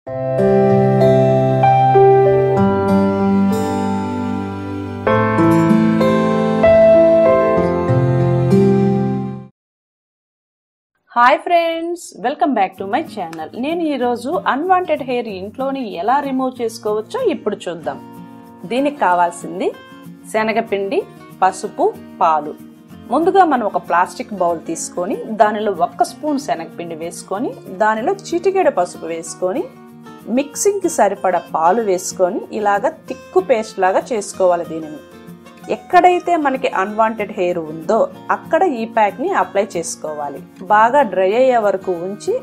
hi friends welcome back to my channel నేను ఈరోజు unwanted hair ఇంట్లోని ఎలా రిమూవ్ చేసుకోవచ్చో ఇప్పుడు చూద్దాం దీనికి కావాల్సింది శనగపిండి పసుపు పాలు ముందుగా మనం ఒక ప్లాస్టిక్ బౌల్ తీసుకొని దానిలో ఒక్క స్పూన్ శనగపిండి వేసుకొని దానిలో చిటికెడ పసుపు వేసుకొని మిక్సింగ్కి సరిపడా పాలు వేసుకొని ఇలాగ తిక్కు పేస్ట్ లాగా చేసుకోవాలి దీనిని ఎక్కడైతే మనకి అన్వాంటెడ్ హెయిర్ ఉందో అక్కడ ఈ ప్యాక్ని అప్లై చేసుకోవాలి బాగా డ్రై అయ్యే వరకు ఉంచి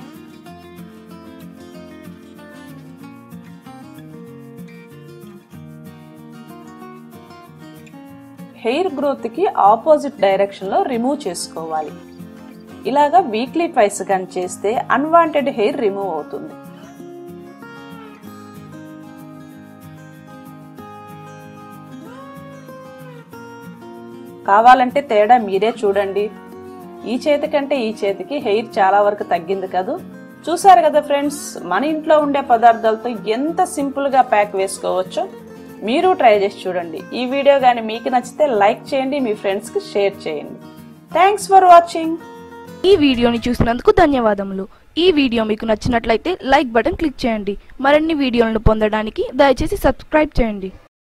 హెయిర్ గ్రోత్కి ఆపోజిట్ డైరెక్షన్లో రిమూవ్ చేసుకోవాలి ఇలాగా వీక్లీ ట్వైస్ కానీ చేస్తే అన్వాంటెడ్ హెయిర్ రిమూవ్ అవుతుంది కావాలంటే తేడా మీరే చూడండి ఈ చేతి కంటే ఈ చేతికి హెయిర్ చాలా వరకు తగ్గింది కదూ చూసారు కదా ఫ్రెండ్స్ మన ఇంట్లో ఉండే పదార్థాలతో ఎంత సింపుల్గా ప్యాక్ వేసుకోవచ్చో మీరు ట్రై చేసి చూడండి ఈ వీడియో కానీ మీకు నచ్చితే లైక్ చేయండి మీ ఫ్రెండ్స్కి షేర్ చేయండి థ్యాంక్స్ ఫర్ వాచింగ్ ఈ వీడియోని చూసినందుకు ధన్యవాదములు ఈ వీడియో మీకు నచ్చినట్లయితే లైక్ బటన్ క్లిక్ చేయండి మరిన్ని వీడియోలను పొందడానికి దయచేసి సబ్స్క్రైబ్ చేయండి